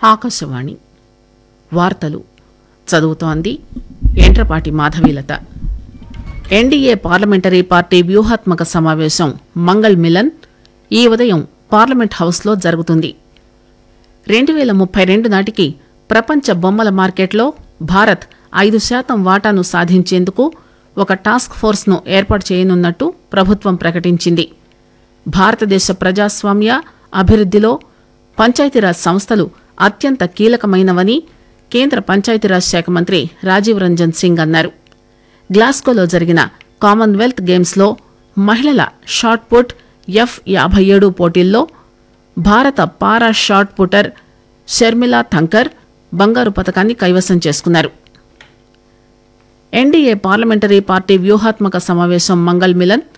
ఆకాశవాణి వార్తలు చదువుతోంది ఎంట్రపాటి మాధవీలత ఎన్డీఏ పార్లమెంటరీ పార్టీ వ్యూహాత్మక సమావేశం మంగళ్ మిలన్ ఈ ఉదయం పార్లమెంట్ హౌస్లో జరుగుతుంది రెండు వేల ముప్పై రెండు నాటికి ప్రపంచ బొమ్మల మార్కెట్లో భారత్ ఐదు శాతం వాటాను సాధించేందుకు ఒక టాస్క్ ఫోర్స్ను ఏర్పాటు చేయనున్నట్టు ప్రభుత్వం ప్రకటించింది భారతదేశ ప్రజాస్వామ్య అభివృద్దిలో పంచాయతీరాజ్ సంస్థలు అత్యంత కీలకమైనవని కేంద్ర పంచాయతీరాజ్ శాఖ మంత్రి రాజీవ్ రంజన్ సింగ్ అన్నారు గ్లాస్గోలో జరిగిన కామన్వెల్త్ గేమ్స్లో మహిళల షాట్ పుట్ ఎఫ్ యాభై ఏడు పోటీల్లో భారత పారా షాట్ పుటర్ షర్మిలా థంకర్ బంగారు పతకాన్ని కైవసం చేసుకున్నారు ఎన్డీఏ పార్లమెంటరీ పార్టీ వ్యూహాత్మక సమావేశం మంగళ్ మిలన్